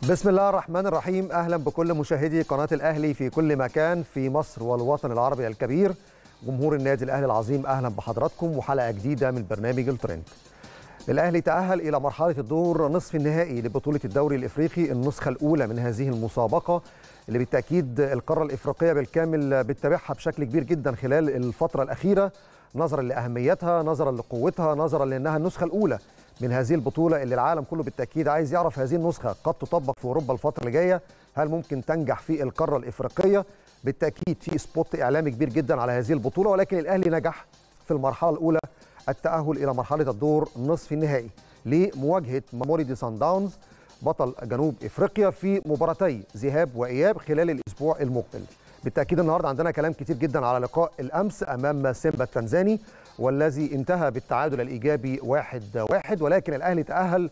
بسم الله الرحمن الرحيم اهلا بكل مشاهدي قناه الاهلي في كل مكان في مصر والوطن العربي الكبير جمهور النادي الاهلي العظيم اهلا بحضراتكم وحلقه جديده من برنامج الترند الاهلي تاهل الى مرحله الدور نصف النهائي لبطوله الدوري الافريقي النسخه الاولى من هذه المسابقه اللي بالتاكيد القاره الافريقيه بالكامل بتتابعها بشكل كبير جدا خلال الفتره الاخيره نظرا لاهميتها نظرا لقوتها نظرا لانها النسخه الاولى من هذه البطوله اللي العالم كله بالتاكيد عايز يعرف هذه النسخه قد تطبق في اوروبا الفتره اللي جايه هل ممكن تنجح في القاره الافريقيه بالتاكيد في سبوت اعلامي كبير جدا على هذه البطوله ولكن الاهلي نجح في المرحله الاولى التاهل الى مرحله الدور نصف النهائي لمواجهه ماموريدي سان داونز بطل جنوب افريقيا في مباراتي ذهاب واياب خلال الاسبوع المقبل بالتاكيد النهارده عندنا كلام كتير جدا على لقاء الامس امام سيمبا التنزاني والذي انتهى بالتعادل الايجابي واحد واحد ولكن الاهلي تاهل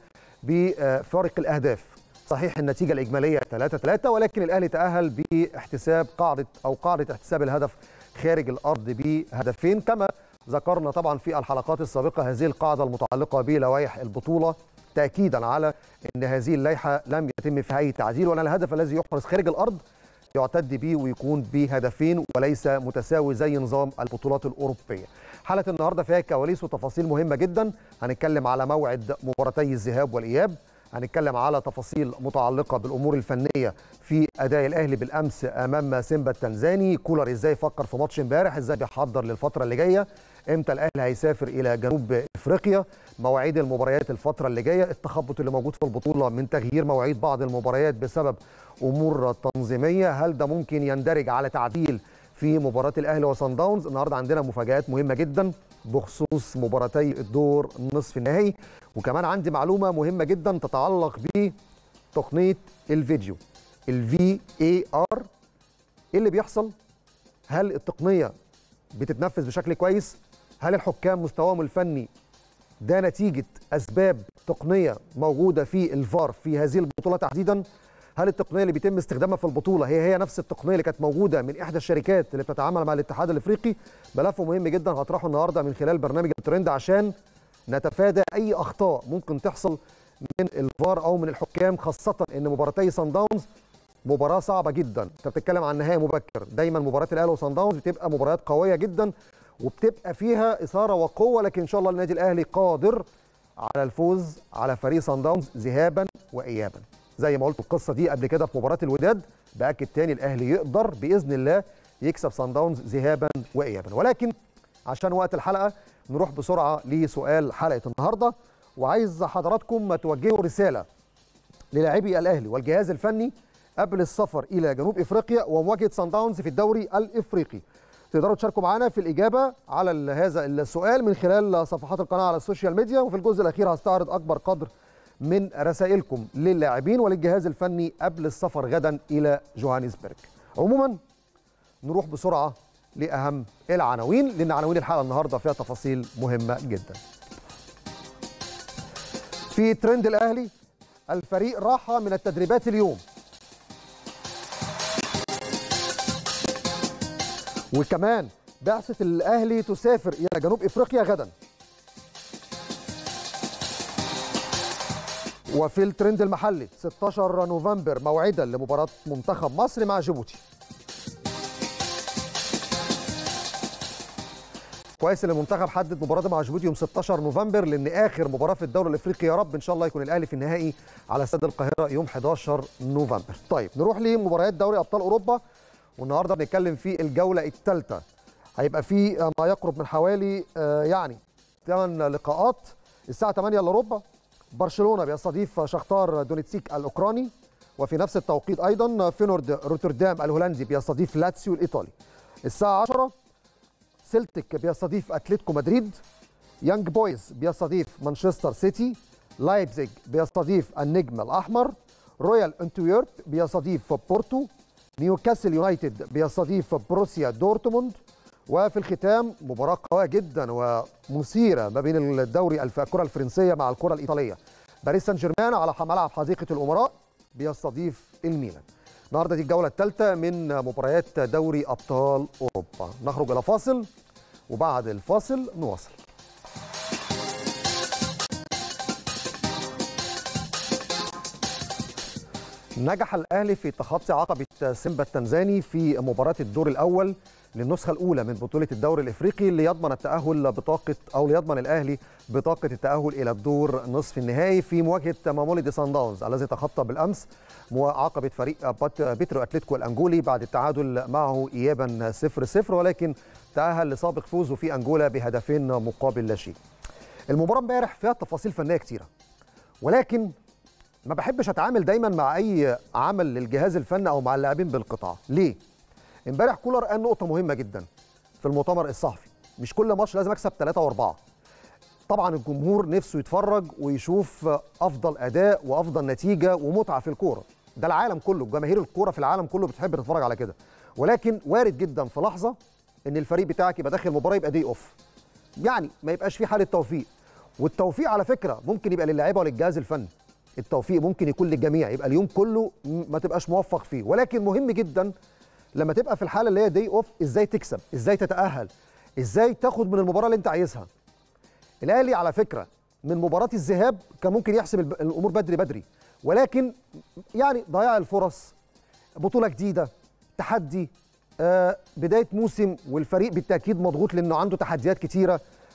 بفارق الاهداف صحيح النتيجه الاجماليه 3 3 ولكن الاهلي تاهل باحتساب قاعده او قاعده احتساب الهدف خارج الارض بهدفين كما ذكرنا طبعا في الحلقات السابقه هذه القاعده المتعلقه بلوائح البطوله تاكيدا على ان هذه اللائحه لم يتم فيها اي تعديل وان الهدف الذي يحرز خارج الارض يعتد به ويكون بهدفين وليس متساوي زي نظام البطولات الاوروبيه. حلقه النهارده فيها كواليس وتفاصيل مهمه جدا، هنتكلم على موعد مباراتي الذهاب والاياب، هنتكلم على تفاصيل متعلقه بالامور الفنيه في اداء الاهلي بالامس امام سيمبا التنزاني، كولر ازاي فكر في ماتش امبارح، ازاي بيحضر للفتره اللي جايه، امتى الاهلي هيسافر الى جنوب افريقيا، مواعيد المباريات الفتره اللي جايه، التخبط اللي موجود في البطوله من تغيير مواعيد بعض المباريات بسبب امور تنظيميه، هل ده ممكن يندرج على تعديل في مباراه الاهلي وصن داونز؟ النهارده عندنا مفاجات مهمه جدا بخصوص مباراتي الدور نصف النهائي، وكمان عندي معلومه مهمه جدا تتعلق بتقنيه الفيديو الفي اي ار ايه اللي بيحصل؟ هل التقنيه بتتنفذ بشكل كويس؟ هل الحكام مستواهم الفني ده نتيجه اسباب تقنيه موجوده في الفار في هذه البطوله تحديدا؟ هل التقنيه اللي بيتم استخدامها في البطوله هي هي نفس التقنيه اللي كانت موجوده من احدى الشركات اللي بتتعامل مع الاتحاد الافريقي؟ ملف مهم جدا هطرحه النهارده من خلال برنامج الترند عشان نتفادى اي اخطاء ممكن تحصل من الفار او من الحكام خاصه ان مباراتي سان داونز مباراه صعبه جدا انت بتتكلم عن نهائي مبكر دايما مباراه الاهلي وصن داونز بتبقى مباريات قويه جدا وبتبقى فيها اثاره وقوه لكن ان شاء الله النادي الاهلي قادر على الفوز على فريق سان داونز ذهابا وايابا زي ما قلت القصه دي قبل كده في مباراه الوداد باكد تاني الاهلي يقدر باذن الله يكسب سان داونز ذهابا وايابا ولكن عشان وقت الحلقه نروح بسرعه لسؤال حلقه النهارده وعايز حضراتكم توجهوا رساله للاعبي الاهلي والجهاز الفني قبل السفر الى جنوب افريقيا ومواجهه سان داونز في الدوري الافريقي تقدروا تشاركوا معنا في الاجابه على هذا السؤال من خلال صفحات القناه على السوشيال ميديا وفي الجزء الاخير هستعرض اكبر قدر من رسائلكم للاعبين وللجهاز الفني قبل السفر غدا الى جوهانسبرج عموما نروح بسرعه لاهم العناوين لان عناوين الحلقه النهارده فيها تفاصيل مهمه جدا في ترند الاهلي الفريق راح من التدريبات اليوم وكمان بعثة الأهلي تسافر إلى جنوب إفريقيا غدا وفي الترند المحلي 16 نوفمبر موعدا لمباراة منتخب مصر مع جيبوتي كويس ان المنتخب حدد مباراته مع جيبوتي يوم 16 نوفمبر لان اخر مباراه في الدوري الافريقي يا رب ان شاء الله يكون الاهلي في النهائي على استاد القاهره يوم 11 نوفمبر. طيب نروح لمباريات دوري ابطال اوروبا والنهارده بنتكلم في الجوله الثالثه هيبقى في ما يقرب من حوالي يعني 8 لقاءات الساعه 8 الا ربع برشلونه بيستضيف شختار دونيتسيك الاوكراني وفي نفس التوقيت ايضا فينورد روتردام الهولندي بيستضيف لاتسيو الايطالي الساعه 10 سيلتيك بيستضيف اتلتيكو مدريد يانج بويز بيستضيف مانشستر سيتي لايبزيج بيستضيف النجم الاحمر رويال انتويرب بيستضيف بورتو نيوكاسل يونايتد بيستضيف بروسيا دورتموند وفي الختام مباراة قوية جدا ومثيرة ما بين الدوري الكرة الفرنسية مع الكرة الإيطالية باريس سان جيرمان على ملعب حديقة الأمراء بيستضيف الميلان النهارده دي الجولة الثالثة من مباريات دوري أبطال أوروبا نخرج إلى فاصل وبعد الفاصل نواصل نجح الاهلي في تخطي عقبه سيمبا التنزاني في مباراه الدور الاول للنسخه الاولى من بطوله الدوري الافريقي ليضمن التاهل بطاقه او ليضمن الاهلي بطاقه التاهل الى الدور نصف النهائي في مواجهه مامولي سان داونز الذي تخطى بالامس عقبه فريق بيترو اتلتيكو الانجولي بعد التعادل معه ايابا 0 0 ولكن تاهل لسابق فوزه في انجولا بهدفين مقابل لا شيء. المباراه امبارح فيها تفاصيل فنيه كثيره ولكن ما بحبش اتعامل دايما مع اي عمل للجهاز الفني او مع اللاعبين بالقطاع ليه امبارح كولر قال نقطه مهمه جدا في المؤتمر الصحفي مش كل ماتش لازم اكسب ثلاثة واربعة طبعا الجمهور نفسه يتفرج ويشوف افضل اداء وافضل نتيجه ومتعه في الكوره ده العالم كله جماهير الكوره في العالم كله بتحب تتفرج على كده ولكن وارد جدا في لحظه ان الفريق بتاعك يبقى داخل المباراه يبقى دي اوف يعني ما يبقاش في حاله توفيق والتوفيق على فكره ممكن يبقى للاعيبه وللجهاز الفني التوفيق ممكن يكون للجميع يبقى اليوم كله ما تبقاش موفق فيه ولكن مهم جدا لما تبقى في الحاله اللي هي دي اوف ازاي تكسب ازاي تتاهل ازاي تاخد من المباراه اللي انت عايزها الاهلي على فكره من مباراه الذهاب كان ممكن يحسب الامور بدري بدري ولكن يعني ضياع الفرص بطوله جديده تحدي آه بدايه موسم والفريق بالتاكيد مضغوط لانه عنده تحديات كتيره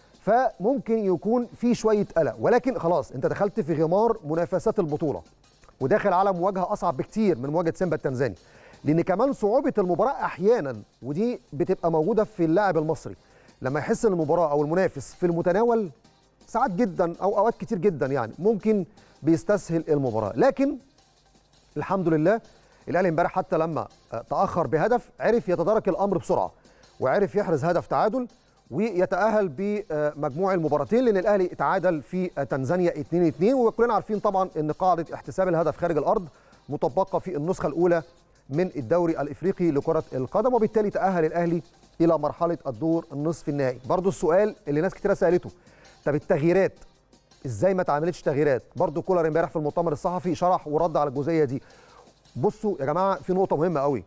فممكن يكون في شويه قلق ولكن خلاص انت دخلت في غمار منافسات البطوله وداخل على مواجهه اصعب بكتير من مواجهه سيمبا التنزاني لان كمان صعوبه المباراه احيانا ودي بتبقى موجوده في اللاعب المصري لما يحس ان المباراه او المنافس في المتناول ساعات جدا او اوقات كتير جدا يعني ممكن بيستسهل المباراه لكن الحمد لله الاهلي امبارح حتى لما تاخر بهدف عرف يتدارك الامر بسرعه وعرف يحرز هدف تعادل ويتاهل بمجموع المباراتين لان الاهلي تعادل في تنزانيا 2 2 وكلنا عارفين طبعا ان قاعده احتساب الهدف خارج الارض مطبقه في النسخه الاولى من الدوري الافريقي لكره القدم وبالتالي تاهل الاهلي الى مرحله الدور النصف النهائي برضو السؤال اللي ناس كتير سالته طب التغييرات ازاي ما اتعملتش تغييرات برضو كولر امبارح في المؤتمر الصحفي شرح ورد على الجزئيه دي بصوا يا جماعه في نقطه مهمه قوي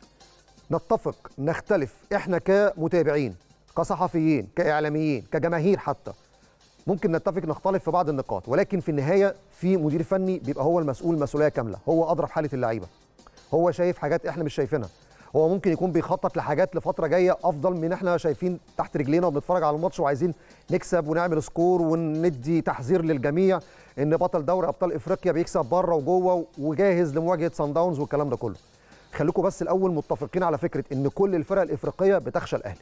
نتفق نختلف احنا كمتابعين كصحفيين كاعلاميين كجماهير حتى ممكن نتفق نختلف في بعض النقاط ولكن في النهايه في مدير فني بيبقى هو المسؤول مسؤوليه كامله هو ادرى في حاله اللعيبه هو شايف حاجات احنا مش شايفينها هو ممكن يكون بيخطط لحاجات لفتره جايه افضل من احنا شايفين تحت رجلينا وبنتفرج على الماتش وعايزين نكسب ونعمل سكور وندي تحذير للجميع ان بطل دوري ابطال افريقيا بيكسب بره وجوه وجاهز لمواجهه سان داونز والكلام ده كله خليكم بس الاول متفقين على فكره ان كل الفرق الافريقيه بتخشى الاهلي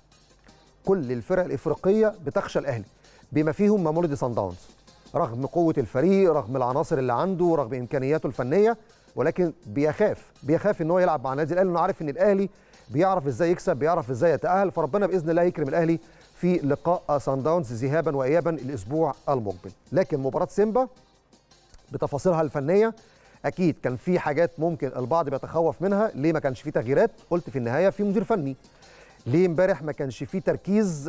كل الفرق الافريقيه بتخشى الاهلي بما فيهم مامولدي سان داونز رغم قوه الفريق رغم العناصر اللي عنده رغم امكانياته الفنيه ولكن بيخاف بيخاف ان هو يلعب مع النادي الاهلي لانه عارف ان الاهلي بيعرف ازاي يكسب بيعرف ازاي يتاهل فربنا باذن الله يكرم الاهلي في لقاء سان داونز ذهابا وايابا الاسبوع المقبل لكن مباراه سيمبا بتفاصيلها الفنيه اكيد كان في حاجات ممكن البعض بيتخوف منها ليه ما كانش في تغييرات قلت في النهايه في مدير فني ليه امبارح ما كانش في تركيز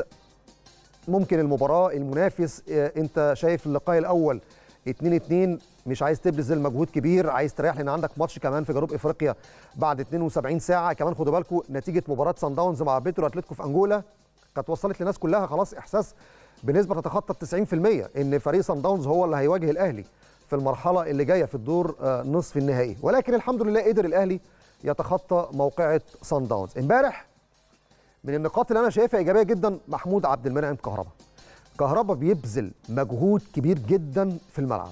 ممكن المباراه المنافس انت شايف اللقاء الاول 2 2 مش عايز تبذل مجهود كبير عايز تريح لان عندك ماتش كمان في جنوب افريقيا بعد 72 ساعه كمان خدوا بالكم نتيجه مباراه سان داونز مع بيترو اتلتيكو في انجولا كانت وصلت للناس كلها خلاص احساس بنسبه تتخطى 90% ان فريق سان داونز هو اللي هيواجه الاهلي في المرحله اللي جايه في الدور نصف النهائي ولكن الحمد لله قدر الاهلي يتخطى موقعه سان داونز امبارح من النقاط اللي انا شايفها ايجابيه جدا محمود عبد المنعم كهربا كهربا بيبذل مجهود كبير جدا في الملعب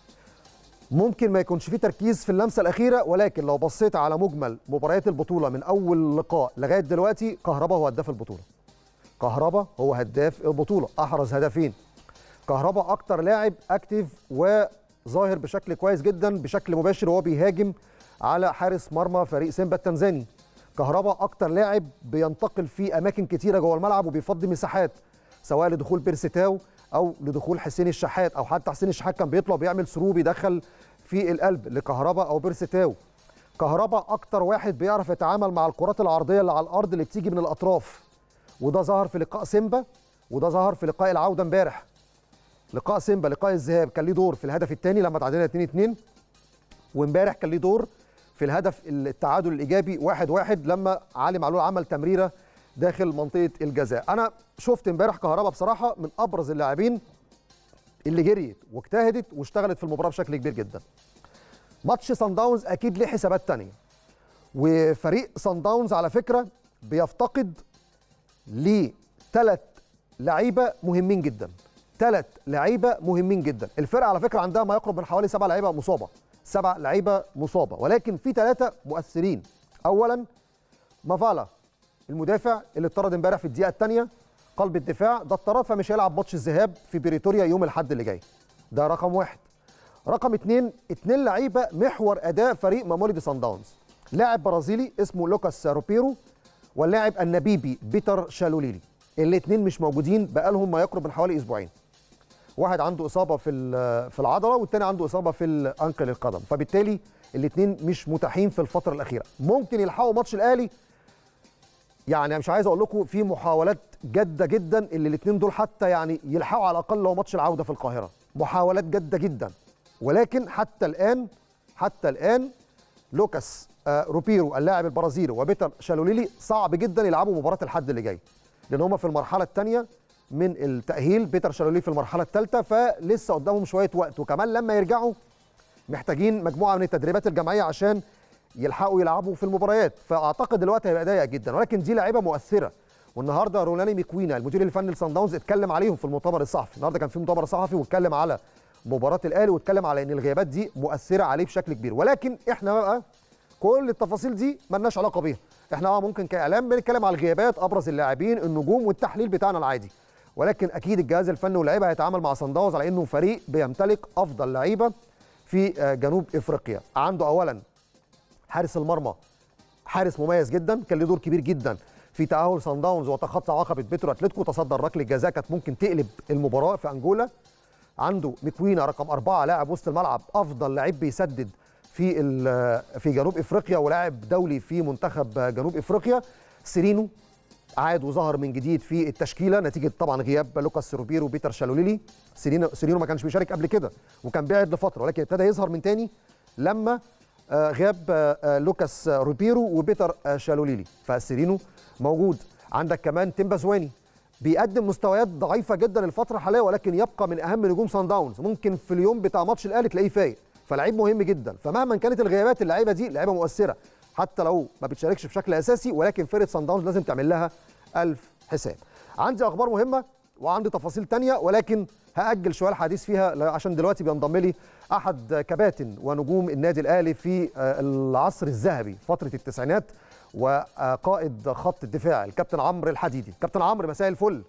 ممكن ما يكونش فيه تركيز في اللمسه الاخيره ولكن لو بصيت على مجمل مباريات البطوله من اول لقاء لغايه دلوقتي كهربا هو هداف البطوله كهربا هو هداف البطوله احرز هدفين كهربا اكتر لاعب اكتف وظاهر بشكل كويس جدا بشكل مباشر وهو بيهاجم على حارس مرمى فريق سيمبا التنزاني كهربا اكتر لاعب بينتقل في اماكن كتيره جوه الملعب وبيفضي مساحات سواء لدخول بيرسيتاو او لدخول حسين الشحات او حتى حسين الشحات كان بيطلع بيعمل ثرو بيدخل في القلب لكهربا او بيرسيتاو كهربا اكتر واحد بيعرف يتعامل مع الكرات العرضيه اللي على الارض اللي بتيجي من الاطراف وده ظهر في لقاء سيمبا وده ظهر في لقاء العوده امبارح لقاء سيمبا لقاء الذهاب كان ليه دور في الهدف الثاني لما تعادلنا 2 2 وامبارح كان ليه دور في الهدف التعادل الايجابي 1 1 لما علي معلول عمل تمريره داخل منطقه الجزاء انا شفت امبارح كهربا بصراحه من ابرز اللاعبين اللي جريت واجتهدت واشتغلت في المباراه بشكل كبير جدا ماتش سان داونز اكيد ليه حسابات تانية وفريق سان داونز على فكره بيفتقد لثلاث لعيبه مهمين جدا ثلاث لعيبه مهمين جدا الفرقه على فكره عندها ما يقرب من حوالي سبع لعيبه مصابه سبع لعيبه مصابه ولكن في ثلاثه مؤثرين اولا مافالا المدافع اللي اتطرد امبارح في الدقيقه الثانيه قلب الدفاع ده اتطرد فمش هيلعب ماتش الذهاب في بريتوريا يوم الاحد اللي جاي ده رقم واحد رقم اثنين اثنين لعيبه محور اداء فريق مامولي دي سان داونز لاعب برازيلي اسمه لوكاس روبيرو واللاعب النبيبي بيتر شالوليلي الاثنين مش موجودين بقالهم ما يقرب من حوالي اسبوعين واحد عنده اصابه في في العضله والثاني عنده اصابه في الانكل القدم فبالتالي الاثنين مش متاحين في الفتره الاخيره ممكن يلحقوا ماتش الاهلي يعني مش عايز اقول لكم في محاولات جاده جدا اللي الاثنين دول حتى يعني يلحقوا على الاقل لو ماتش العوده في القاهره محاولات جاده جدا ولكن حتى الان حتى الان لوكاس آه روبيرو اللاعب البرازيلي وبيتر شالوليلي صعب جدا يلعبوا مباراه الحد اللي جاي لان هم في المرحله الثانيه من التاهيل بيتر شالوليلي في المرحله الثالثه فلسه قدامهم شويه وقت وكمان لما يرجعوا محتاجين مجموعه من التدريبات الجماعيه عشان يلحقوا يلعبوا في المباريات فاعتقد الوقت هيبقى ضيق جدا ولكن دي لعيبه مؤثره والنهارده رونالي ميكوينا المدير الفني لصن داونز اتكلم عليهم في المؤتمر الصحفي النهارده كان في مؤتمر صحفي واتكلم على مباراه الاهلي واتكلم على ان الغيابات دي مؤثره عليه بشكل كبير ولكن احنا بقى كل التفاصيل دي ملناش علاقه بيها احنا اه ممكن كاعلام بنتكلم على الغيابات ابرز اللاعبين النجوم والتحليل بتاعنا العادي ولكن اكيد الجهاز الفني واللعيبه هيتعامل مع صن داونز على انه فريق بيمتلك افضل لعيبه في جنوب افريقيا عنده اولا حارس المرمى حارس مميز جدا كان له دور كبير جدا في تاهل صن داونز وتخطى عقبه بيترو اتلتيكو تصدر ركله جزاء كانت ممكن تقلب المباراه في انجولا عنده مكوينا رقم أربعة لاعب وسط الملعب أفضل لعيب بيسدد في في جنوب افريقيا ولاعب دولي في منتخب جنوب افريقيا سيرينو عاد وظهر من جديد في التشكيله نتيجه طبعا غياب لوكاس روبيرو وبيتر شالوليلي سيرينو سيرينو ما كانش بيشارك قبل كده وكان بعد لفتره ولكن ابتدى يظهر من تاني لما غاب لوكاس روبيرو وبيتر شالوليلي فسيرينو موجود عندك كمان تيمبا زواني بيقدم مستويات ضعيفه جدا الفتره الحاليه ولكن يبقى من اهم نجوم سان داونز ممكن في اليوم بتاع ماتش الاهلي تلاقيه فايق فلعيب مهم جدا فمهما كانت الغيابات اللعيبه دي لعيبه مؤثره حتى لو ما بتشاركش بشكل اساسي ولكن فرقه سان داونز لازم تعمل لها ألف حساب عندي اخبار مهمه وعندي تفاصيل تانية ولكن هاجل شويه الحديث فيها عشان دلوقتي بينضم لي احد كباتن ونجوم النادي الاهلي في العصر الذهبي فتره التسعينات وقائد خط الدفاع الكابتن عمرو الحديدي كابتن عمرو مساء الفل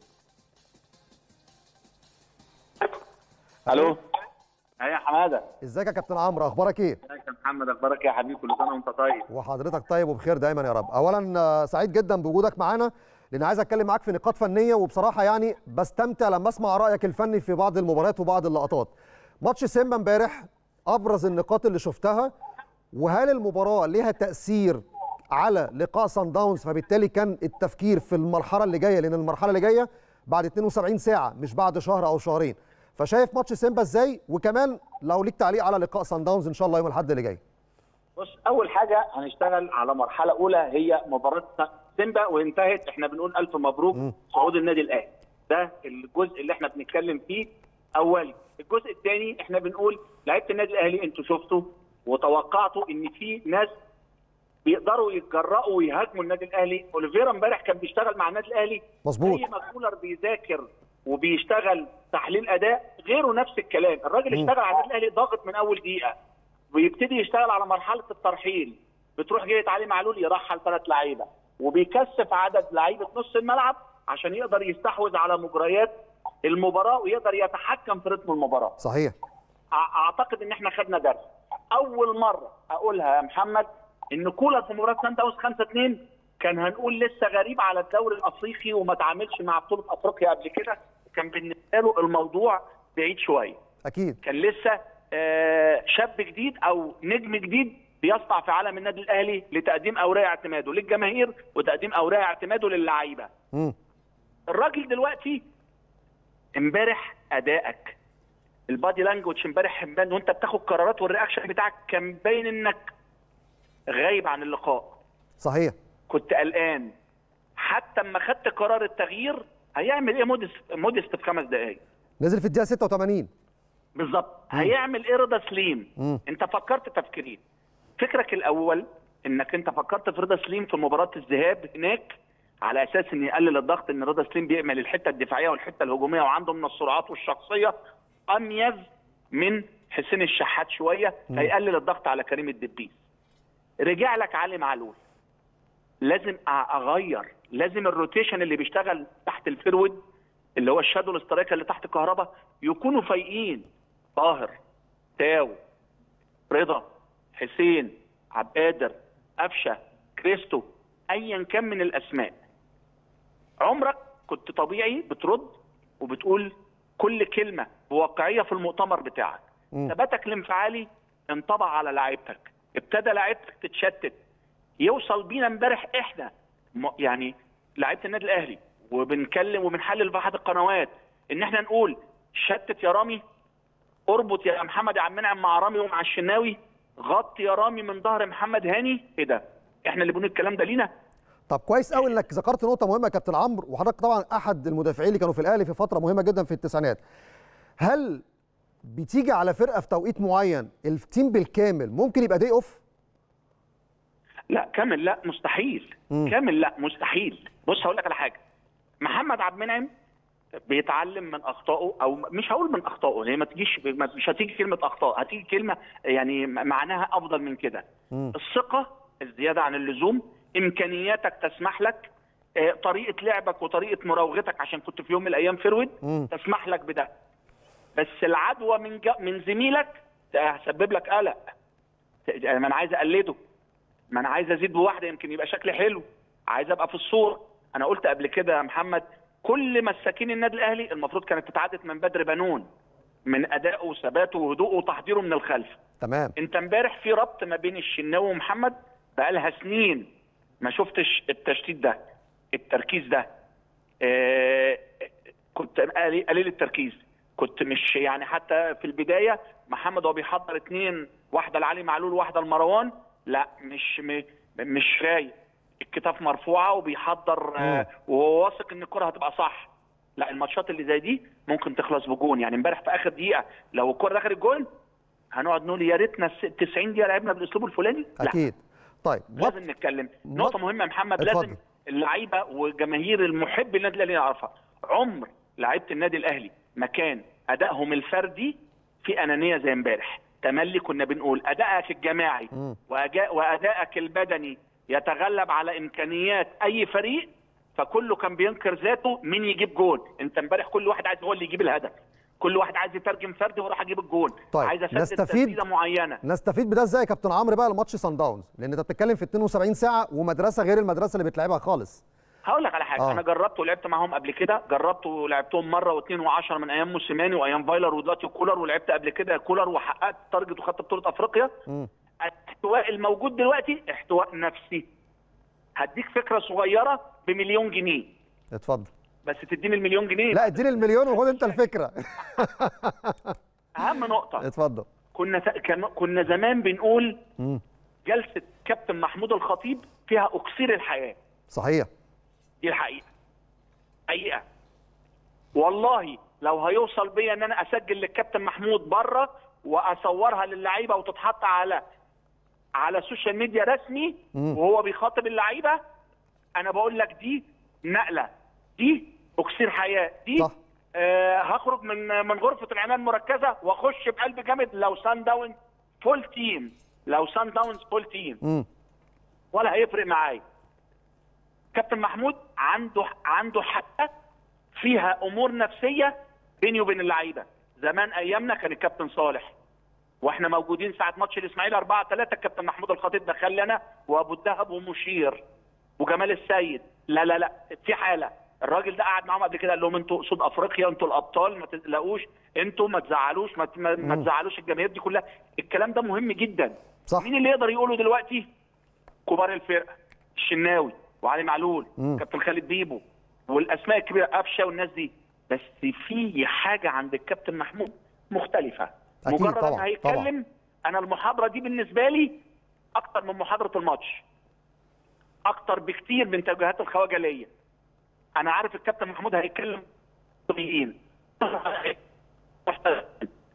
الو يا حماده ازيك يا كابتن عمرو اخبارك ايه ازيك يا محمد اخبارك ايه يا حبيبي كل سنه وانت طيب وحضرتك طيب وبخير دايما يا رب اولا سعيد جدا بوجودك معانا لان عايز اتكلم معاك في نقاط فنيه وبصراحه يعني بستمتع لما اسمع رايك الفني في بعض المباريات وبعض اللقطات ماتش سيمبا امبارح ابرز النقاط اللي شفتها وهل المباراه ليها تاثير على لقاء سان داونز فبالتالي كان التفكير في المرحله اللي جايه لان المرحله اللي جايه بعد 72 ساعه مش بعد شهر او شهرين فشايف ماتش سيمبا ازاي وكمان لو ليك تعليق على لقاء سان داونز ان شاء الله يوم الاحد اللي جاي بص اول حاجه هنشتغل على مرحله اولى هي مباراه سيمبا وانتهت احنا بنقول الف مبروك م. صعود النادي الاهلي ده الجزء اللي احنا بنتكلم فيه اولي الجزء الثاني احنا بنقول لعيبه النادي الاهلي انتوا شفتوا وتوقعتوا ان في ناس بيقدروا يتجرأوا ويهاجموا النادي الاهلي اوليفيرا امبارح كان بيشتغل مع النادي الاهلي مظبوط زي ما كولر بيذاكر وبيشتغل تحليل اداء غيره نفس الكلام الراجل اشتغل على النادي الاهلي ضاغط من اول دقيقه ويبتدي يشتغل على مرحله الترحيل بتروح جايه علي معلول يرحل ثلاث لعيبه وبيكثف عدد لعيبه نص الملعب عشان يقدر يستحوذ على مجريات المباراه ويقدر يتحكم في رتم المباراه صحيح اعتقد ان احنا خدنا درس اول مره اقولها يا محمد ان كولر في مباراه سان داونز 5 2 كان هنقول لسه غريب على الدوري الافريقي وما تعاملش مع بطوله افريقيا قبل كده كان بالنسبه له الموضوع بعيد شويه اكيد كان لسه شاب جديد او نجم جديد بيسطع في عالم النادي الاهلي لتقديم اوراق اعتماده للجماهير وتقديم اوراق اعتماده للعيبه الراجل دلوقتي امبارح ادائك البادي لانجوج امبارح وانت بتاخد قرارات والرياكشن بتاعك كان باين انك غايب عن اللقاء صحيح كنت قلقان حتى اما خدت قرار التغيير هيعمل ايه مودست مودست في خمس دقائق نزل في الدقيقه 86 بالظبط هيعمل ايه رضا سليم مم. انت فكرت تفكيرين فكرك الاول انك انت فكرت في رضا سليم في مباراه الذهاب هناك على اساس ان يقلل الضغط ان رضا سليم بيعمل الحته الدفاعيه والحته الهجوميه وعنده من السرعات والشخصيه اميز من حسين الشحات شويه هيقلل الضغط على كريم الدبيس رجع لك علي معلول لازم أ- اغير لازم الروتيشن اللي بيشتغل تحت الفيرود اللي هو الشادو الاسترايكر اللي تحت كهربا يكونوا فايقين طاهر تاو رضا حسين عبد القادر قفشه كريستو ايا كان من الاسماء عمرك كنت طبيعي بترد وبتقول كل كلمه بواقعيه في المؤتمر بتاعك مم. ثباتك الانفعالي انطبع على لعيبتك ابتدى لعيبتك تتشتت يوصل بينا امبارح احنا م- يعني لعيبه النادي الاهلي وبنكلم وبنحلل في احد القنوات ان احنا نقول شتت يا رامي اربط يا محمد يا عم منعم مع رامي ومع الشناوي غطي يا رامي من ظهر محمد هاني ايه ده احنا اللي بنقول الكلام ده لينا طب كويس قوي انك ذكرت نقطه مهمه يا كابتن عمرو وحضرتك طبعا احد المدافعين اللي كانوا في الاهلي في فتره مهمه جدا في التسعينات هل بتيجي على فرقه في توقيت معين التيم بالكامل ممكن يبقى دي اوف لا كامل لا مستحيل مم. كامل لا مستحيل بص هقول لك على حاجه محمد عبد المنعم بيتعلم من اخطائه او مش هقول من اخطائه هي ما تجيش ما- مش هتيجي كلمه اخطاء هتيجي كلمه يعني معناها افضل من كده مم. الثقه الزياده عن اللزوم امكانياتك تسمح لك آه، طريقه لعبك وطريقه مراوغتك عشان كنت في يوم من الايام فرود مم. تسمح لك بده بس العدوى من جا من زميلك ده هسبب لك قلق يعني ما انا عايز اقلده ما انا عايز ازيد بواحده يمكن يبقى شكلي حلو عايز ابقى في الصوره انا قلت قبل كده يا محمد كل مساكين النادي الاهلي المفروض كانت تتعدد من بدر بنون من ادائه وثباته وهدوءه وتحضيره من الخلف تمام انت امبارح في ربط ما بين الشناوي ومحمد بقالها سنين ما شفتش التشتيت ده التركيز ده آه كنت قليل قليل التركيز كنت مش يعني حتى في البدايه محمد وهو بيحضر اتنين واحده لعلي معلول واحده لمروان لا مش م- مش رايق الكتاف مرفوعه وبيحضر آه وهو واثق ان الكره هتبقى صح لا الماتشات اللي زي دي ممكن تخلص بجون يعني امبارح في اخر دقيقه لو الكره دخلت جون هنقعد نقول يا ريتنا الس- 90 دقيقه لعبنا بالاسلوب الفلاني لا اكيد طيب مط- لازم نتكلم نقطه مهمه يا محمد اتفضل. لازم اللعيبه وجماهير المحب للنادي الاهلي يعرفها عمر لعيبه النادي الاهلي ما كان ادائهم الفردي في انانيه زي امبارح تملي كنا بنقول ادائك الجماعي مم. وأجا- وادائك البدني يتغلب على امكانيات اي فريق فكله كان بينكر ذاته مين يجيب جول انت امبارح كل واحد عايز هو اللي يجيب الهدف كل واحد عايز يترجم فردي وراح اجيب الجول طيب، عايز اسدد نستفيد- تسديده معينه نستفيد بده ازاي يا كابتن عمرو بقى لماتش سان داونز لان انت بتتكلم في 72 ساعه ومدرسه غير المدرسه اللي بتلعبها خالص هقول لك على حاجه آه. آه. انا جربت ولعبت معاهم قبل كده جربت ولعبتهم مره واثنين وعشرة من ايام موسيماني وايام فايلر ودلوقتي كولر ولعبت قبل كده كولر وحققت تارجت وخدت بطوله افريقيا مم. الاحتواء الموجود دلوقتي احتواء نفسي هديك فكره صغيره بمليون جنيه اتفضل بس تديني المليون جنيه لا اديني المليون وخد انت الفكره اهم نقطه اتفضل كنا ت- كان- كنا زمان بنقول مم. جلسه كابتن محمود الخطيب فيها اكسير الحياه صحيح دي الحقيقه حقيقه والله لو هيوصل بيا ان انا اسجل للكابتن محمود بره واصورها للعيبه وتتحط على على السوشيال ميديا رسمي مم. وهو بيخاطب اللعيبه انا بقول لك دي نقله دي اكسير حياه دي صح. آه هخرج من من غرفه العنايه المركزه واخش بقلب جامد لو سان داون فول تيم لو سان داونز فول تيم مم. ولا هيفرق معايا كابتن محمود عنده عنده حتى فيها امور نفسيه بيني وبين اللعيبه زمان ايامنا كان الكابتن صالح واحنا موجودين ساعه ماتش الاسماعيلي 4 3 الكابتن محمود الخطيب دخل لنا وابو الدهب ومشير وجمال السيد لا لا لا في حاله الراجل ده قعد معاهم قبل كده قال لهم انتوا قصاد افريقيا انتوا الابطال ما تقلقوش انتوا ما تزعلوش ما, ما, ما تزعلوش الجماهير دي كلها الكلام ده مهم جدا صح. مين اللي يقدر يقوله دلوقتي كبار الفرقه الشناوي وعلي معلول مم. كابتن خالد بيبو والاسماء الكبيره قفشه والناس دي بس في حاجه عند الكابتن محمود مختلفه أكيد مجرد طبعاً، ما هيتكلم انا المحاضره دي بالنسبه لي اكتر من محاضره الماتش اكتر بكتير من توجيهات الخواجه ليا انا عارف الكابتن محمود هيتكلم طبيعيين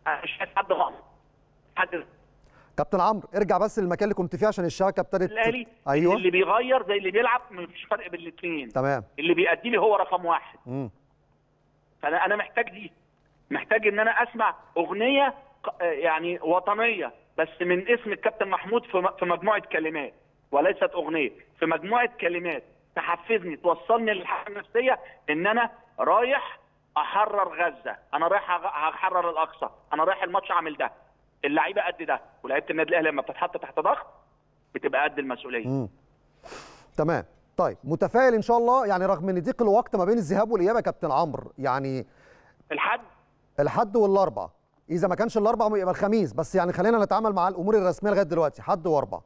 انا مش شايف حد غلط حد كابتن عمرو ارجع بس للمكان اللي كنت فيه عشان الشبكه ابتدت الاهلي ايوه اللي بيغير زي اللي بيلعب مفيش فرق بين الاثنين تمام اللي بيأدي لي هو رقم واحد امم فانا انا محتاج دي محتاج ان انا اسمع اغنيه ق- يعني وطنيه بس من اسم الكابتن محمود في م- في مجموعه كلمات وليست اغنيه في مجموعه كلمات تحفزني توصلني للحاله النفسيه ان انا رايح احرر غزه انا رايح أغ- احرر الاقصى انا رايح الماتش اعمل ده اللعيبه قد ده ولعيبه النادي الاهلي لما بتتحط تحت ضغط بتبقى قد المسؤوليه امم تمام طيب متفائل ان شاء الله يعني رغم ان ضيق الوقت ما بين الذهاب والاياب يا كابتن عمرو يعني الحد الحد والاربع اذا ما كانش الاربع يبقى الخميس بس يعني خلينا نتعامل مع الامور الرسميه لغايه دلوقتي حد واربع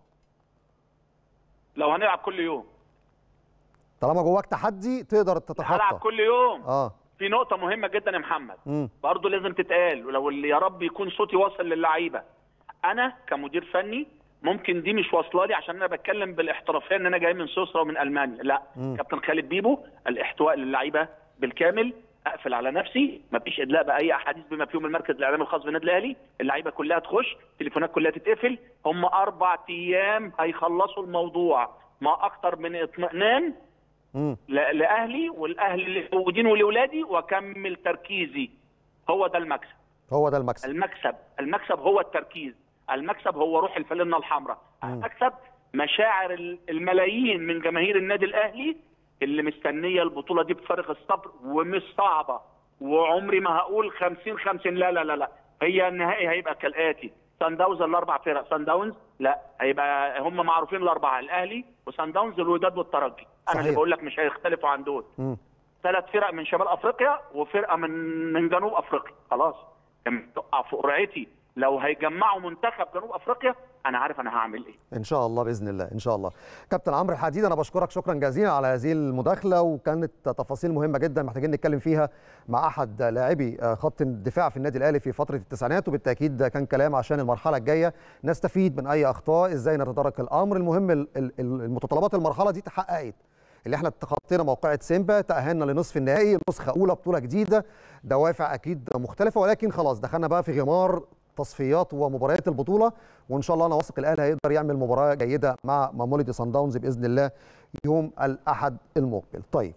لو هنلعب كل يوم طالما جواك تحدي تقدر هلعب تتخطى كل يوم اه في نقطة مهمة جدا يا محمد امم برضه لازم تتقال ولو اللي يا رب يكون صوتي واصل للعيبة أنا كمدير فني ممكن دي مش واصله لي عشان انا بتكلم بالاحترافيه ان انا جاي من سويسرا ومن المانيا لا مم. كابتن خالد بيبو الاحتواء للعيبه بالكامل اقفل على نفسي مفيش ادلاء باي احاديث بما فيهم المركز الاعلامي الخاص بالنادي الاهلي اللعيبه كلها تخش التليفونات كلها تتقفل هم اربع ايام هيخلصوا الموضوع ما اكتر من اطمئنان امم ل- لاهلي والاهل اللي موجودين ولاولادي واكمل تركيزي هو ده المكسب هو ده المكسب المكسب المكسب هو التركيز المكسب هو روح الفانلة الحمراء المكسب مشاعر ال- الملايين من جماهير النادي الاهلي اللي مستنيه البطوله دي بفارغ الصبر ومش صعبه وعمري ما هقول 50 50 لا لا لا لا هي النهائي هيبقى كالاتي سان داونز الاربع فرق سان داونز لا هيبقى هم معروفين الاربعه الاهلي وسان داونز الوداد والترجي انا اللي صحيح. بقول لك مش هيختلفوا عن دول امم ثلاث فرق من شمال افريقيا وفرقه من من جنوب افريقيا خلاص لما تقع في قرعتي لو هيجمعوا منتخب جنوب افريقيا انا عارف انا هعمل ايه ان شاء الله باذن الله ان شاء الله كابتن عمرو الحديد انا بشكرك شكرا جزيلا على هذه المداخله وكانت تفاصيل مهمه جدا محتاجين نتكلم فيها مع احد لاعبي خط الدفاع في النادي الاهلي في فتره التسعينات وبالتاكيد ده كان كلام عشان المرحله الجايه نستفيد من اي اخطاء ازاي نتدارك الامر المهم ال- ال- المتطلبات المرحله دي تحققت اللي احنا تخطينا موقعة سيمبا تأهلنا لنصف النهائي نسخة أولى بطولة جديدة دوافع أكيد مختلفة ولكن خلاص دخلنا بقى في غمار تصفيات ومباريات البطولة وإن شاء الله أنا واثق الأهلي هيقدر يعمل مباراة جيدة مع ماموليدي سان داونز بإذن الله يوم الأحد المقبل طيب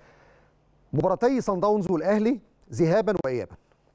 مباراتي سان داونز والأهلي ذهابا وإيابا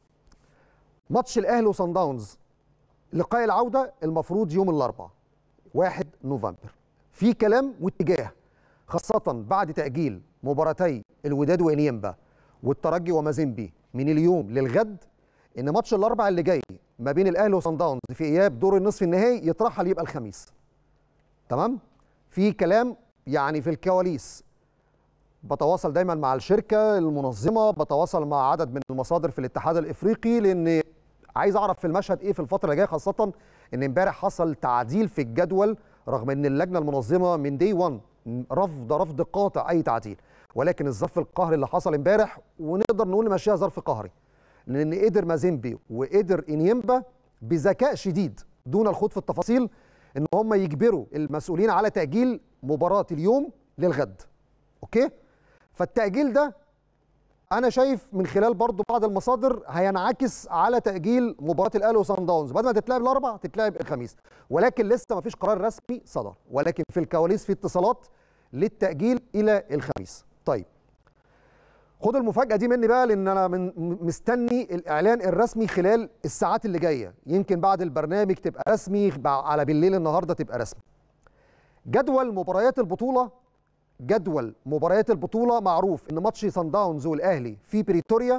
ماتش الأهلي وسان داونز لقاء العودة المفروض يوم الأربعاء 1 نوفمبر في كلام واتجاه خاصة بعد تأجيل مباراتي الوداد وإنيمبا والترجي ومازيمبي من اليوم للغد إن ماتش الأربع اللي جاي ما بين الأهلي وصن داونز في إياب دور النصف النهائي يترحل يبقى الخميس. تمام؟ في كلام يعني في الكواليس بتواصل دايما مع الشركة المنظمة بتواصل مع عدد من المصادر في الاتحاد الإفريقي لأن عايز أعرف في المشهد إيه في الفترة اللي جايه خاصة إن امبارح حصل تعديل في الجدول رغم إن اللجنة المنظمة من دي 1 رفض رفض قاطع أي تعديل ولكن الظرف القهري اللي حصل امبارح ونقدر نقول نمشيها ظرف قهري لأن قدر مازيمبي وقدر إنيمبا بذكاء شديد دون الخوض في التفاصيل إن هم يجبروا المسؤولين على تأجيل مباراة اليوم للغد أوكي؟ فالتأجيل ده أنا شايف من خلال برضو بعض المصادر هينعكس على تأجيل مباراة الأهلي وصن داونز بدل ما تتلعب الأربع تتلعب الخميس ولكن لسه ما فيش قرار رسمي صدر ولكن في الكواليس في اتصالات للتأجيل إلى الخميس طيب خد المفاجأة دي مني بقى لأن أنا من مستني الإعلان الرسمي خلال الساعات اللي جاية يمكن بعد البرنامج تبقى رسمي على بالليل النهاردة تبقى رسمي جدول مباريات البطولة جدول مباريات البطولة معروف إن ماتش سان داونز والأهلي في بريتوريا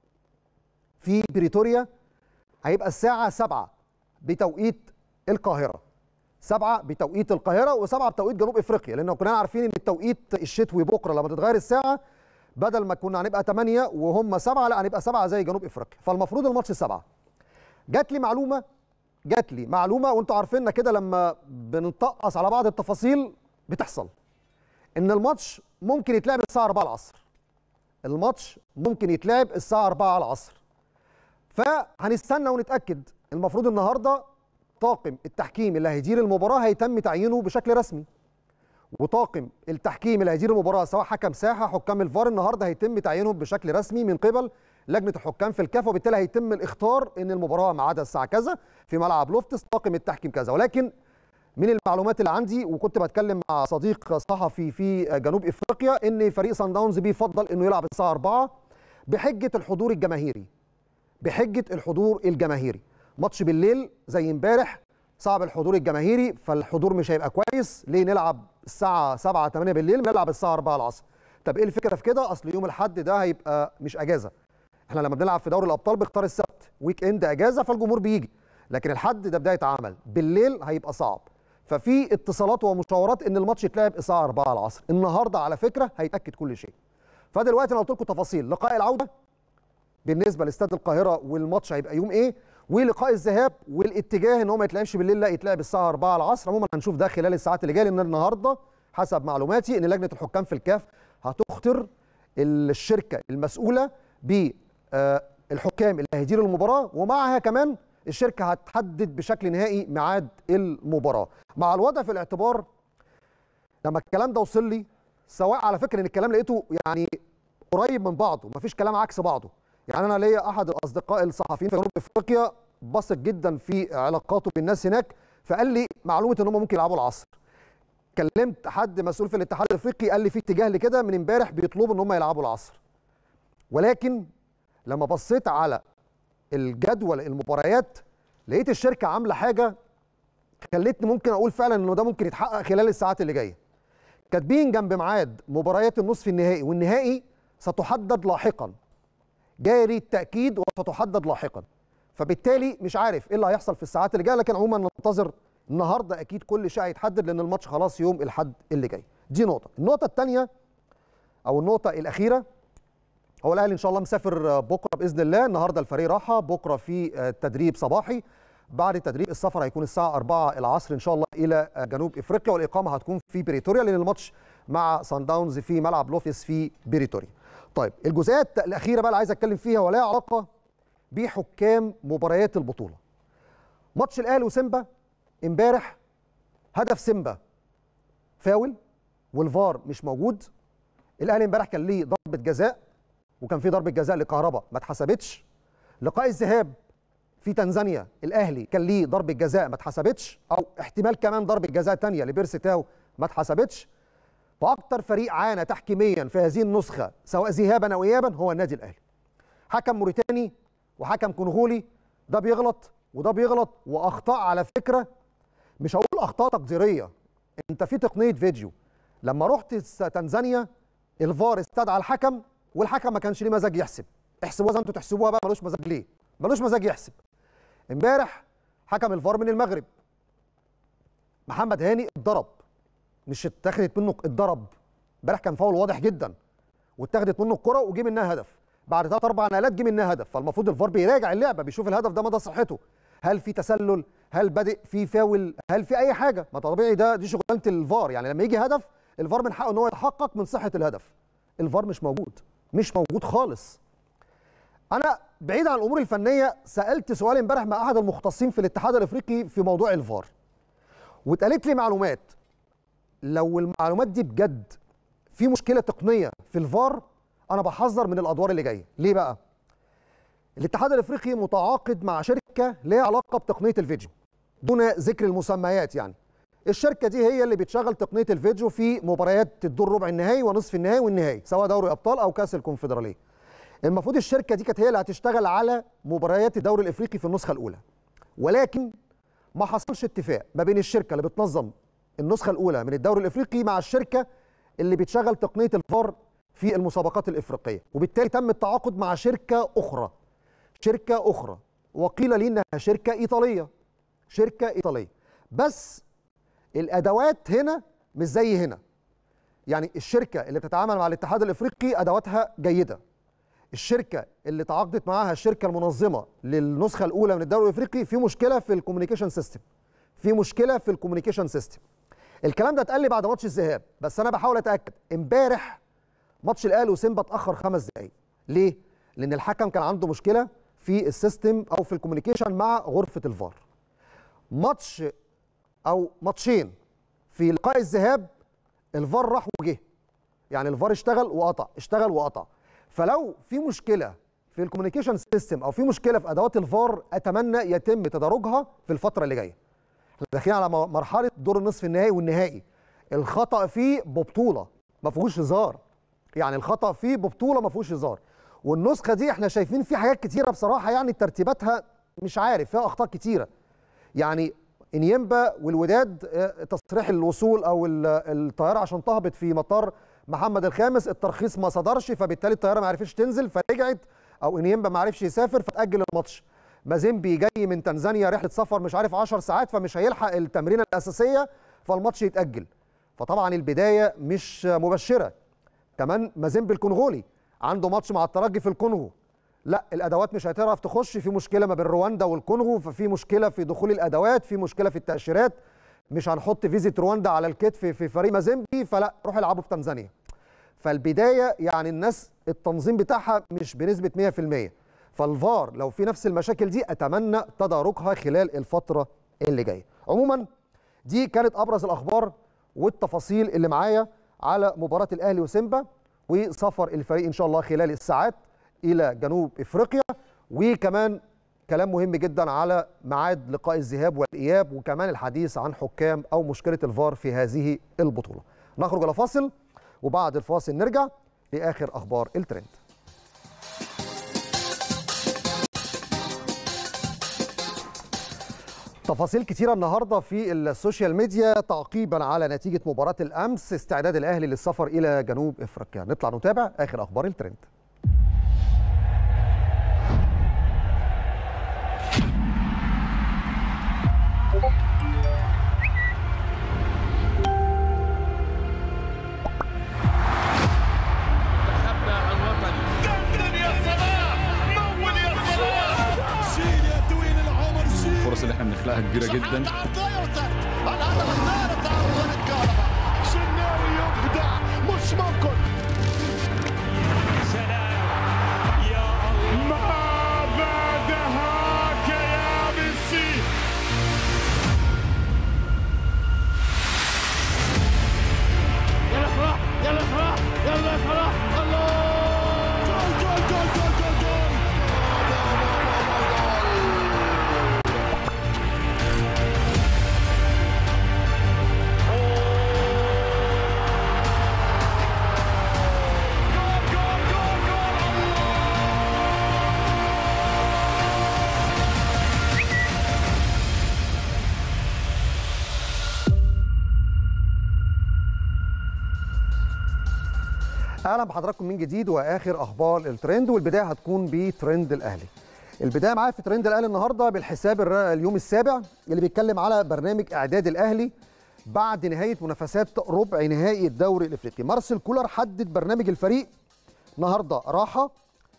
في بريتوريا هيبقى الساعة 7 بتوقيت القاهرة سبعة بتوقيت القاهرة وسبعة بتوقيت جنوب افريقيا لان كنا عارفين ان التوقيت الشتوي بكره لما تتغير الساعة بدل ما كنا هنبقى 8 وهم سبعة لا هنبقى سبعة زي جنوب افريقيا فالمفروض الماتش سبعة جات لي معلومة جات لي معلومة وانتوا عارفيننا كده لما بنطقص على بعض التفاصيل بتحصل ان الماتش ممكن يتلعب الساعة 4 العصر الماتش ممكن يتلعب الساعة 4 العصر فهنستنى ونتأكد المفروض النهارده طاقم التحكيم اللي هيدير المباراة هيتم تعيينه بشكل رسمي وطاقم التحكيم اللي هيدير المباراة سواء حكم ساحة حكام الفار النهارده هيتم تعيينهم بشكل رسمي من قبل لجنه الحكام في الكاف وبالتالي هيتم الاختار ان المباراه ميعادها الساعه كذا في ملعب لوفتس طاقم التحكيم كذا ولكن من المعلومات اللي عندي وكنت بتكلم مع صديق صحفي في جنوب افريقيا ان فريق سان داونز بيفضل انه يلعب الساعه 4 بحجه الحضور الجماهيري بحجه الحضور الجماهيري ماتش بالليل زي امبارح صعب الحضور الجماهيري فالحضور مش هيبقى كويس ليه نلعب الساعه 7 8 بالليل نلعب الساعه 4 العصر طب ايه الفكره في كده اصل يوم الاحد ده هيبقى مش اجازه احنا لما بنلعب في دوري الابطال بنختار السبت ويك اند اجازه فالجمهور بيجي لكن الحد ده بدايه عمل بالليل هيبقى صعب ففي اتصالات ومشاورات ان الماتش يتلعب الساعه 4 العصر النهارده على فكره هيتاكد كل شيء فدلوقتي انا قلت لكم تفاصيل لقاء العوده بالنسبه لاستاد القاهره والماتش هيبقى يوم ايه ولقاء الذهاب والاتجاه ان هو ما يتلعبش بالليل لا يتلعب الساعه 4 العصر عموما هنشوف ده خلال الساعات اللي جايه لان النهارده حسب معلوماتي ان لجنه الحكام في الكاف هتختار الشركه المسؤوله بالحكام اللي هيديروا المباراه ومعها كمان الشركه هتحدد بشكل نهائي ميعاد المباراه مع الوضع في الاعتبار لما الكلام ده وصل لي سواء على فكره ان الكلام لقيته يعني قريب من بعضه مفيش كلام عكس بعضه يعني انا ليا احد الاصدقاء الصحفيين في جنوب افريقيا بثق جدا في علاقاته بالناس هناك فقال لي معلومه ان هم ممكن يلعبوا العصر كلمت حد مسؤول في الاتحاد الافريقي قال لي في اتجاه لكده من امبارح بيطلبوا ان هم يلعبوا العصر ولكن لما بصيت على الجدول المباريات لقيت الشركه عامله حاجه خلتني ممكن اقول فعلا انه ده ممكن يتحقق خلال الساعات اللي جايه كاتبين جنب ميعاد مباريات النصف النهائي والنهائي ستحدد لاحقا جاري التاكيد وستحدد لاحقا فبالتالي مش عارف ايه اللي هيحصل في الساعات اللي جايه لكن عموما ننتظر النهارده اكيد كل شيء هيتحدد لان الماتش خلاص يوم الاحد اللي جاي دي نقطه النقطه الثانيه او النقطه الاخيره هو الاهلي ان شاء الله مسافر بكره باذن الله النهارده الفريق راحه بكره في تدريب صباحي بعد التدريب السفر هيكون الساعه 4 العصر ان شاء الله الى جنوب افريقيا والاقامه هتكون في بريتوريا لان الماتش مع سان داونز في ملعب لوفيس في بريتوريا طيب الجزئيات الاخيره بقى اللي عايز اتكلم فيها ولها علاقه بحكام مباريات البطوله ماتش الاهلي وسيمبا امبارح هدف سيمبا فاول والفار مش موجود الاهلي امبارح كان ليه ضربه جزاء وكان في ضربه جزاء لكهربا ما اتحسبتش لقاء الذهاب في تنزانيا الاهلي كان ليه ضربه جزاء ما اتحسبتش او احتمال كمان ضربه جزاء ثانيه لبيرسي تاو ما اتحسبتش واكثر فريق عانى تحكيميا في هذه النسخه سواء ذهابا او ايابا هو النادي الاهلي حكم موريتاني وحكم كونغولي ده بيغلط وده بيغلط واخطاء على فكره مش هقول اخطاء تقديريه انت في تقنيه فيديو لما رحت تنزانيا الفار استدعى الحكم والحكم ما كانش ليه مزاج يحسب احسبوها زي ما انتوا تحسبوها بقى ملوش مزاج ليه ملوش مزاج يحسب امبارح حكم الفار من المغرب محمد هاني اتضرب مش اتاخدت منه اتضرب امبارح كان فاول واضح جدا واتاخدت منه الكره وجه منها هدف بعد ثلاث اربع نقلات جه منها هدف فالمفروض الفار بيراجع اللعبه بيشوف الهدف ده مدى صحته هل في تسلل هل بادئ في فاول هل في اي حاجه ما طبيعي ده دي شغلانه الفار يعني لما يجي هدف الفار من حقه ان هو يتحقق من صحه الهدف الفار مش موجود مش موجود خالص انا بعيد عن الامور الفنيه سالت سؤال امبارح مع احد المختصين في الاتحاد الافريقي في موضوع الفار واتقالت لي معلومات لو المعلومات دي بجد في مشكله تقنيه في الفار انا بحذر من الادوار اللي جايه ليه بقى الاتحاد الافريقي متعاقد مع شركه ليها علاقه بتقنيه الفيديو دون ذكر المسميات يعني الشركه دي هي اللي بتشغل تقنيه الفيديو في مباريات الدور ربع النهائي ونصف النهائي والنهائي سواء دوري ابطال او كاس الكونفدراليه المفروض الشركه دي كانت هي اللي هتشتغل على مباريات الدوري الافريقي في النسخه الاولى ولكن ما حصلش اتفاق ما بين الشركه اللي بتنظم النسخه الاولى من الدوري الافريقي مع الشركه اللي بتشغل تقنيه الفار في المسابقات الافريقيه وبالتالي تم التعاقد مع شركه اخرى شركه اخرى وقيل لي انها شركه ايطاليه شركه ايطاليه بس الادوات هنا مش زي هنا يعني الشركه اللي بتتعامل مع الاتحاد الافريقي ادواتها جيده الشركه اللي تعاقدت معاها الشركه المنظمه للنسخه الاولى من الدوري الافريقي في مشكله في الكوميونيكيشن سيستم في مشكله في الكوميونيكيشن سيستم الكلام ده اتقال لي بعد ماتش الذهاب بس انا بحاول اتاكد امبارح ماتش الاهلي وسيمبا اتاخر خمس دقائق ليه لان الحكم كان عنده مشكله في السيستم او في الكوميونيكيشن مع غرفه الفار ماتش او ماتشين في لقاء الذهاب الفار راح وجه يعني الفار اشتغل وقطع اشتغل وقطع فلو في مشكله في الكوميونيكيشن سيستم او في مشكله في ادوات الفار اتمنى يتم تدارجها في الفتره اللي جايه احنا داخلين على م- مرحله دور النصف النهائي والنهائي الخطا فيه ببطوله ما فيهوش هزار يعني الخطا فيه ببطوله ما فيهوش هزار والنسخه دي احنا شايفين في حاجات كتيره بصراحه يعني ترتيباتها مش عارف فيها اخطاء كتيره يعني انيمبا والوداد آه، تصريح الوصول او ال- الطياره عشان تهبط في مطار محمد الخامس الترخيص ما صدرش فبالتالي الطياره ما عرفتش تنزل فرجعت او انيمبا ما عرفش يسافر فتاجل الماتش مازيمبي جاي من تنزانيا رحله سفر مش عارف 10 ساعات فمش هيلحق التمرينه الاساسيه فالماتش يتاجل فطبعا البدايه مش مبشره كمان مازيمبي الكونغولي عنده ماتش مع الترجي في الكونغو لا الادوات مش هتعرف تخش في مشكله ما بين رواندا والكونغو ففي مشكله في دخول الادوات في مشكله في التاشيرات مش هنحط فيزة رواندا على الكتف في فريق مازيمبي فلا روح العبوا في تنزانيا فالبدايه يعني الناس التنظيم بتاعها مش بنسبه 100% فالفار لو في نفس المشاكل دي اتمنى تداركها خلال الفتره اللي جايه عموما دي كانت ابرز الاخبار والتفاصيل اللي معايا على مباراه الاهلي وسيمبا وسفر الفريق ان شاء الله خلال الساعات الى جنوب افريقيا وكمان كلام مهم جدا على ميعاد لقاء الذهاب والاياب وكمان الحديث عن حكام او مشكله الفار في هذه البطوله نخرج الى فاصل وبعد الفاصل نرجع لاخر اخبار الترند تفاصيل كتيرة النهاردة في السوشيال ميديا تعقيبا على نتيجة مباراة الأمس استعداد الأهلي للسفر إلى جنوب إفريقيا نطلع نتابع آخر أخبار الترند منتخبنا الوطني دندن يا صلاح مول يا صلاح شيل يا طويل العمر شيل الفرص اللي احنا بنخلقها كبيره جدا الهدف الثالث عرض الكهرباء شناوي يبدع مش ممكن سلام يا الله ما بعدهاك يا ميسي يلا صلاح يلا صلاح يلا صلاح الله جول جول جول جول جول جول اهلا بحضراتكم من جديد واخر اخبار الترند والبدايه هتكون بترند الاهلي. البدايه معايا في ترند الاهلي النهارده بالحساب الر- اليوم السابع اللي بيتكلم على برنامج اعداد الاهلي بعد نهايه منافسات ربع نهائي الدوري الافريقي. مارسيل كولر حدد برنامج الفريق النهارده راحه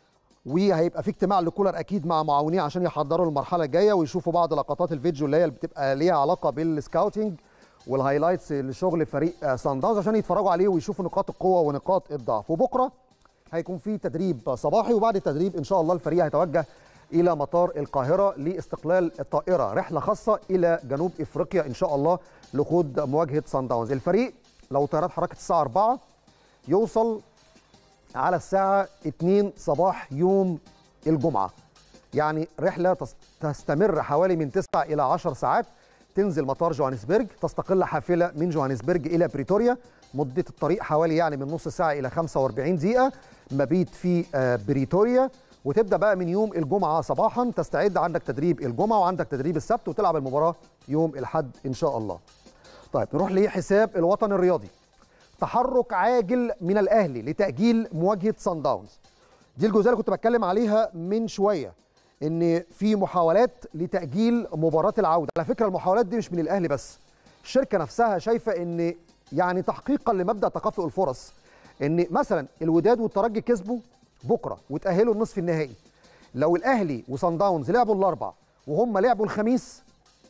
وهيبقى في اجتماع لكولر اكيد مع معاونيه عشان يحضروا المرحله الجايه ويشوفوا بعض لقطات الفيديو اللي هي اللي بتبقى ليها علاقه بالسكاوتنج والهايلايتس لشغل فريق آه، سان داونز عشان يتفرجوا عليه ويشوفوا نقاط القوه ونقاط الضعف وبكره هيكون في تدريب صباحي وبعد التدريب ان شاء الله الفريق هيتوجه الى مطار القاهره لاستقلال الطائره رحله خاصه الى جنوب افريقيا ان شاء الله لخوض مواجهه سان داونز الفريق لو طيارات حركه الساعه 4 يوصل على الساعة 2 صباح يوم الجمعة يعني رحلة تس- تستمر حوالي من 9 إلى 10 ساعات تنزل مطار جوهانسبرج تستقل حافلة من جوهانسبرج إلى بريتوريا مدة الطريق حوالي يعني من نص ساعة إلى 45 دقيقة مبيت في آه، بريتوريا وتبدأ بقى من يوم الجمعة صباحا تستعد عندك تدريب الجمعة وعندك تدريب السبت وتلعب المباراة يوم الحد إن شاء الله طيب نروح لحساب الوطن الرياضي تحرك عاجل من الاهلي لتاجيل مواجهه سان داونز دي الجزئيه اللي كنت بتكلم عليها من شويه ان في محاولات لتاجيل مباراه العوده على فكره المحاولات دي مش من الاهلي بس الشركه نفسها شايفه ان يعني تحقيقا لمبدا تكافؤ الفرص ان مثلا الوداد والترجي كسبوا بكره وتاهلوا النصف النهائي لو الاهلي وصن داونز لعبوا الاربع وهم لعبوا الخميس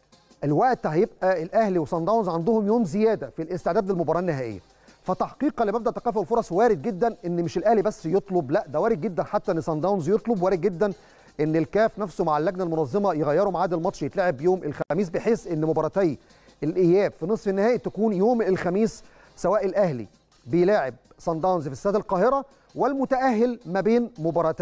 الوقت هيبقى الاهلي وصن داونز عندهم يوم زياده في الاستعداد للمباراه النهائيه فتحقيقا لمبدا تكافؤ الفرص وارد جدا ان مش الاهلي بس يطلب لا ده وارد جدا حتى ان صن داونز يطلب وارد جدا ان الكاف نفسه مع اللجنه المنظمه يغيروا ميعاد الماتش يتلعب يوم الخميس بحيث ان مباراتي الاياب في نصف النهائي تكون يوم الخميس سواء الاهلي بيلاعب صن داونز في استاد القاهره والمتاهل ما بين مباراتي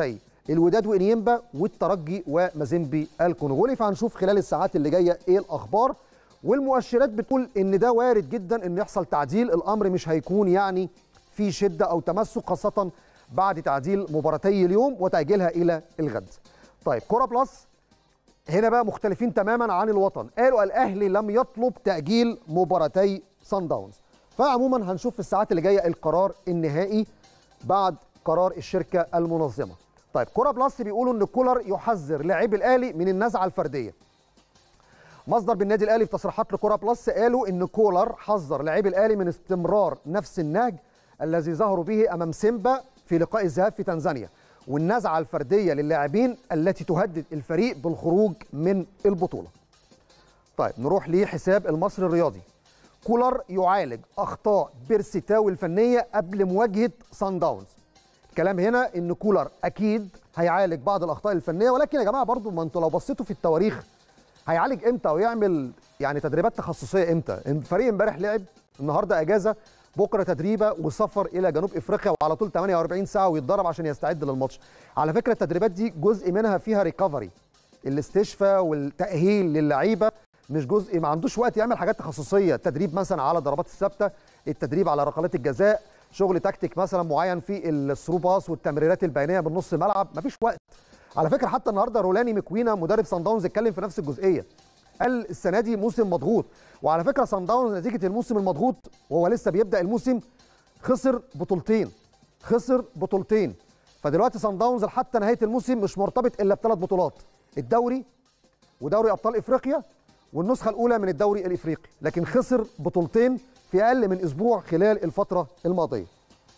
الوداد وانيمبا والترجي ومازيمبي الكونغولي فهنشوف خلال الساعات اللي جايه ايه الاخبار والمؤشرات بتقول ان ده وارد جدا ان يحصل تعديل الامر مش هيكون يعني في شده او تمسك خاصه بعد تعديل مباراتي اليوم وتاجيلها الى الغد. طيب كوره بلس هنا بقى مختلفين تماما عن الوطن قالوا الاهلي لم يطلب تاجيل مباراتي سان داونز فعموما هنشوف في الساعات اللي جايه القرار النهائي بعد قرار الشركه المنظمه طيب كوره بلس بيقولوا ان كولر يحذر لاعبي الاهلي من النزعه الفرديه مصدر بالنادي الاهلي في تصريحات لكوره بلس قالوا ان كولر حذر لاعبي الاهلي من استمرار نفس النهج الذي ظهروا به امام سيمبا في لقاء الذهاب في تنزانيا والنزعه الفرديه للاعبين التي تهدد الفريق بالخروج من البطوله. طيب نروح لحساب المصري الرياضي. كولر يعالج اخطاء بيرسيتاو الفنيه قبل مواجهه سان داونز. الكلام هنا ان كولر اكيد هيعالج بعض الاخطاء الفنيه ولكن يا جماعه برضو ما انتوا لو بصيتوا في التواريخ هيعالج امتى ويعمل يعني تدريبات تخصصيه امتى؟ الفريق امبارح لعب النهارده اجازه بكره تدريبه وسفر الى جنوب افريقيا وعلى طول 48 ساعه ويتدرب عشان يستعد للماتش. على فكره التدريبات دي جزء منها فيها ريكفري الاستشفاء والتاهيل للعيبه مش جزء ما عندوش وقت يعمل حاجات تخصصيه تدريب مثلا على ضربات الثابته التدريب على ركلات الجزاء شغل تكتيك مثلا معين في الثرو باس والتمريرات البينيه بالنص الملعب مفيش وقت على فكره حتى النهارده رولاني مكوينا مدرب سان داونز اتكلم في نفس الجزئيه قال السنه دي موسم مضغوط وعلى فكره سان داونز نتيجه الموسم المضغوط وهو لسه بيبدا الموسم خسر بطولتين خسر بطولتين فدلوقتي سان داونز حتى نهايه الموسم مش مرتبط الا بثلاث بطولات الدوري ودوري ابطال افريقيا والنسخه الاولى من الدوري الافريقي لكن خسر بطولتين في اقل من اسبوع خلال الفتره الماضيه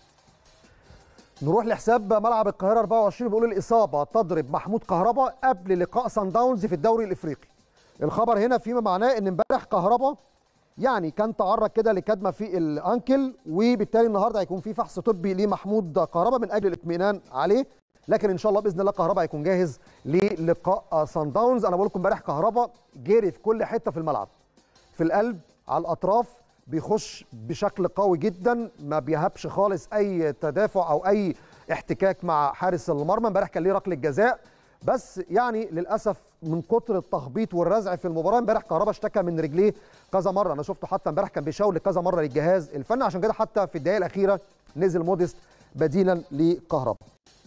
نروح لحساب ملعب القاهره 24 بيقول الاصابه تضرب محمود كهربا قبل لقاء سان داونز في الدوري الافريقي الخبر هنا فيما معناه ان امبارح كهربا يعني كان تعرض كده لكدمه في الانكل وبالتالي النهارده هيكون في فحص طبي لمحمود كهربا من اجل الاطمئنان عليه لكن ان شاء الله باذن الله كهربا هيكون جاهز للقاء سان داونز انا بقول لكم امبارح كهربا جري في كل حته في الملعب في القلب على الاطراف بيخش بشكل قوي جدا ما بيهبش خالص اي تدافع او اي احتكاك مع حارس المرمى امبارح كان ليه ركله جزاء بس يعني للاسف من كتر التخبيط والرزع في المباراه امبارح كهربا اشتكى من رجليه كذا مره انا شفته حتى امبارح كان بيشاور كذا مره للجهاز الفني عشان كده حتى في الدقائق الاخيره نزل موديست بديلا لكهربا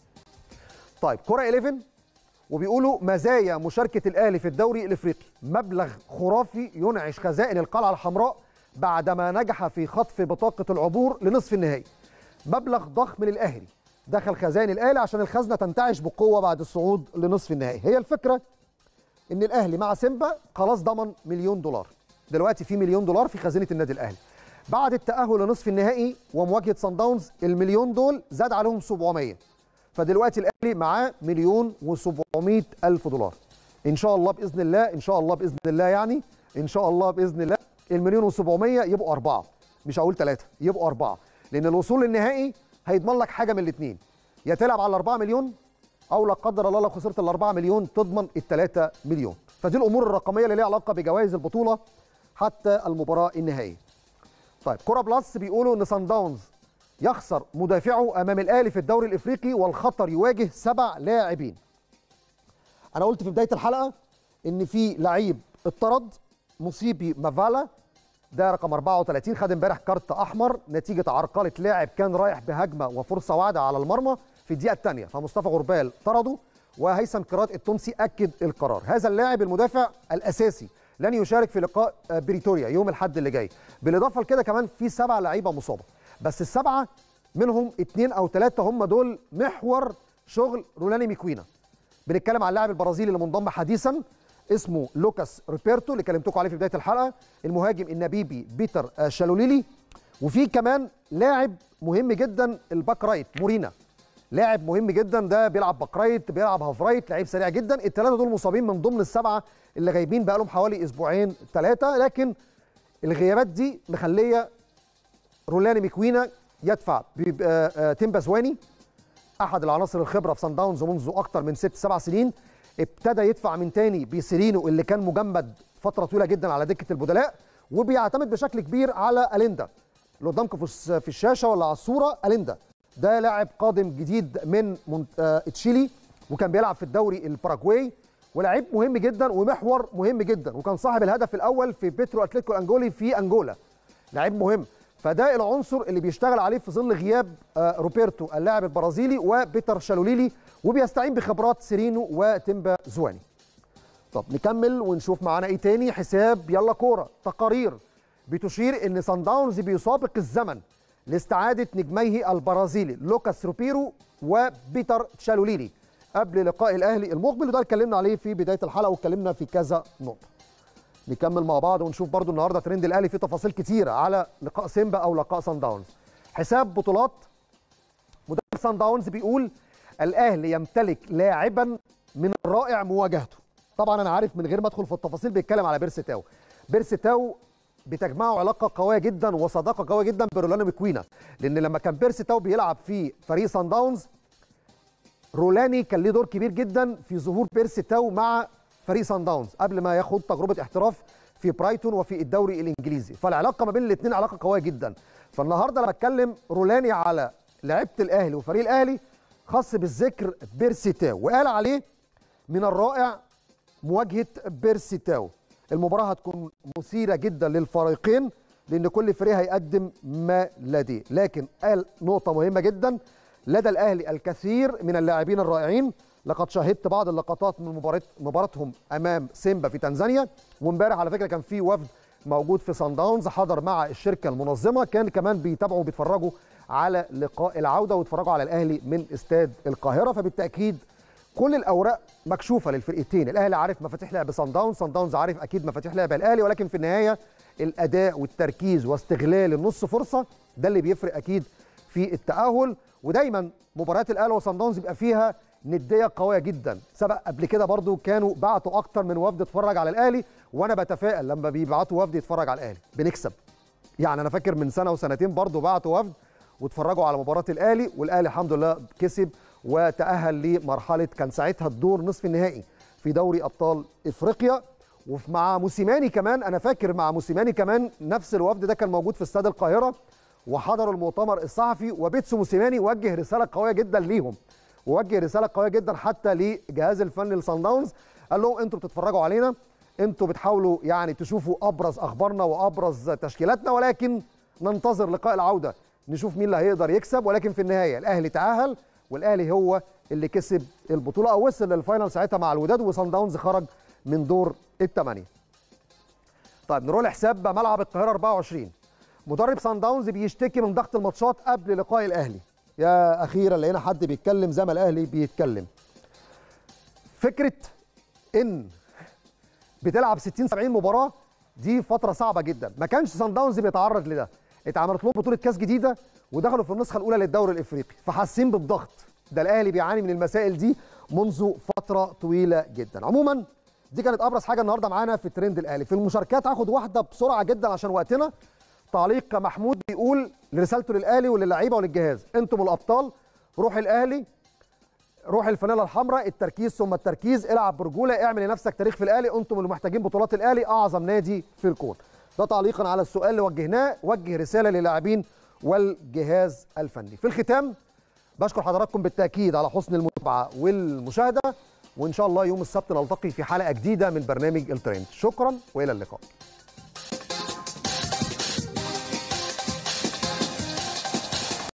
طيب كره 11 وبيقولوا مزايا مشاركه الاهلي في الدوري الافريقي مبلغ خرافي ينعش خزائن القلعه الحمراء بعدما نجح في خطف بطاقه العبور لنصف النهائي مبلغ ضخم للاهلي دخل خزائن الاهلي عشان الخزنه تنتعش بقوه بعد الصعود لنصف النهائي هي الفكره ان الاهلي مع سيمبا خلاص ضمن مليون دولار دلوقتي في مليون دولار في خزينه النادي الاهلي بعد التاهل لنصف النهائي ومواجهه سان داونز المليون دول زاد عليهم 700 فدلوقتي الاهلي معاه مليون و700 الف دولار ان شاء الله باذن الله ان شاء الله باذن الله يعني ان شاء الله باذن الله المليون و700 يبقوا اربعه مش هقول ثلاثه يبقوا اربعه لان الوصول للنهائي هيضمن لك حاجه من الاثنين يا تلعب على 4 مليون او لا قدر الله لو خسرت ال 4 مليون تضمن ال 3 مليون فدي الامور الرقميه اللي ليها علاقه بجوائز البطوله حتى المباراه النهائيه طيب كره بلس بيقولوا ان سان داونز يخسر مدافعه امام الاهلي في الدوري الافريقي والخطر يواجه سبع لاعبين انا قلت في بدايه الحلقه ان في لعيب اتطرد مصيبي مافالا ده رقم 34 خد امبارح كارت احمر نتيجه عرقله لاعب كان رايح بهجمه وفرصه واعده على المرمى في الدقيقه الثانيه فمصطفى غربال طرده وهيثم كرات التونسي اكد القرار هذا اللاعب المدافع الاساسي لن يشارك في لقاء بريتوريا يوم الاحد اللي جاي بالاضافه لكده كمان في سبع لعيبه مصابه بس السبعه منهم اثنين او ثلاثه هم دول محور شغل رولاني ميكوينا بنتكلم عن اللاعب البرازيلي اللي منضم حديثا اسمه لوكاس روبرتو اللي كلمتكم عليه في بدايه الحلقه المهاجم النبيبي بيتر شالوليلي وفي كمان لاعب مهم جدا الباك رايت مورينا لاعب مهم جدا ده بيلعب باك رايت بيلعب هاف رايت لعيب سريع جدا الثلاثه دول مصابين من ضمن السبعه اللي غايبين بقالهم حوالي اسبوعين ثلاثه لكن الغيابات دي مخليه رولاني ميكوينا يدفع تيمبا زواني احد العناصر الخبره في سان داونز منذ اكثر من ست سبع سنين ابتدى يدفع من تاني بيسيرينو اللي كان مجمد فتره طويله جدا على دكه البدلاء وبيعتمد بشكل كبير على اليندا اللي قدامكم في الشاشه ولا على الصوره اليندا ده لاعب قادم جديد من تشيلي وكان بيلعب في الدوري الباراجواي ولاعيب مهم جدا ومحور مهم جدا وكان صاحب الهدف الاول في بيترو اتلتيكو انجولي في انجولا لعيب مهم فده العنصر اللي بيشتغل عليه في ظل غياب آه، روبرتو اللاعب البرازيلي وبيتر شالوليلي وبيستعين بخبرات سيرينو وتيمبا زواني طب نكمل ونشوف معانا ايه تاني حساب يلا كوره تقارير بتشير ان سان داونز بيسابق الزمن لاستعاده نجميه البرازيلي لوكاس روبيرو وبيتر تشالوليلي قبل لقاء الاهلي المقبل وده اتكلمنا عليه في بدايه الحلقه واتكلمنا في كذا نقطه نكمل مع بعض ونشوف برضو النهارده ترند الاهلي فيه تفاصيل كتيره على لقاء سيمبا او لقاء سان داونز حساب بطولات مدرب سان داونز بيقول الاهلي يمتلك لاعبا من الرائع مواجهته طبعا انا عارف من غير ما ادخل في التفاصيل بيتكلم على بيرسي تاو بيرسي تاو بتجمعه علاقه قويه جدا وصداقه قويه جدا برولانو مكوينا لان لما كان بيرسي تاو بيلعب في فريق سان داونز رولاني كان ليه دور كبير جدا في ظهور بيرسي تاو مع فريق سان داونز قبل ما ياخد تجربه احتراف في برايتون وفي الدوري الانجليزي فالعلاقه ما بين الاثنين علاقه قويه جدا فالنهارده لما اتكلم رولاني على لعيبه الاهلي وفريق الاهلي خاص بالذكر بيرسي تاو وقال عليه من الرائع مواجهه بيرسي تاو المباراه هتكون مثيره جدا للفريقين لان كل فريق هيقدم ما لديه لكن قال نقطه مهمه جدا لدى الاهلي الكثير من اللاعبين الرائعين لقد شاهدت بعض اللقطات من مباراه مباراتهم امام سيمبا في تنزانيا وامبارح على فكره كان في وفد موجود في سان داونز حضر مع الشركه المنظمه كان كمان بيتابعوا وبيتفرجوا على لقاء العوده ويتفرجوا على الاهلي من استاد القاهره فبالتاكيد كل الاوراق مكشوفه للفرقتين الاهلي عارف مفاتيح لعب سان داونز سان داونز عارف اكيد مفاتيح لعب الاهلي ولكن في النهايه الاداء والتركيز واستغلال النص فرصه ده اللي بيفرق اكيد في التاهل ودايما مباريات الاهلي وسان داونز بيبقى فيها نديه قويه جدا سبق قبل كده برضو كانوا بعتوا اكتر من وفد اتفرج على الاهلي وانا بتفائل لما بيبعتوا وفد يتفرج على الاهلي بنكسب يعني انا فاكر من سنه وسنتين برضو بعتوا وفد واتفرجوا على مباراه الاهلي والاهلي الحمد لله كسب وتاهل لمرحله كان ساعتها الدور نصف النهائي في دوري ابطال افريقيا ومع موسيماني كمان انا فاكر مع موسيماني كمان نفس الوفد ده كان موجود في استاد القاهره وحضروا المؤتمر الصحفي وبيتسو موسيماني وجه رساله قويه جدا ليهم ووجه رساله قويه جدا حتى لجهاز الفني لصن داونز قال لهم انتوا بتتفرجوا علينا انتوا بتحاولوا يعني تشوفوا ابرز اخبارنا وابرز تشكيلاتنا ولكن ننتظر لقاء العوده نشوف مين اللي هيقدر يكسب ولكن في النهايه الاهلي تاهل والاهلي هو اللي كسب البطوله او وصل للفاينل ساعتها مع الوداد وصن داونز خرج من دور الثمانيه. طيب نروح لحساب ملعب القاهره 24 مدرب سان داونز بيشتكي من ضغط الماتشات قبل لقاء الاهلي. يا اخيرا لقينا حد بيتكلم زي ما الاهلي بيتكلم. فكره ان بتلعب 60 70 مباراه دي فتره صعبه جدا، ما كانش سان داونز بيتعرض لده. اتعملت لهم بطوله كاس جديده ودخلوا في النسخه الاولى للدوري الافريقي فحاسين بالضغط ده الاهلي بيعاني من المسائل دي منذ فتره طويله جدا عموما دي كانت ابرز حاجه النهارده معانا في ترند الاهلي في المشاركات هاخد واحده بسرعه جدا عشان وقتنا تعليق محمود بيقول رسالته للاهلي وللعيبه وللجهاز انتم الابطال روح الاهلي روح الفانيلا الحمراء التركيز ثم التركيز العب برجوله اعمل لنفسك تاريخ في الاهلي انتم اللي محتاجين بطولات الاهلي اعظم نادي في الكون ده تعليقا على السؤال اللي وجهناه وجه رساله للاعبين والجهاز الفني في الختام بشكر حضراتكم بالتاكيد على حسن المتابعه والمشاهده وان شاء الله يوم السبت نلتقي في حلقه جديده من برنامج الترند شكرا والى اللقاء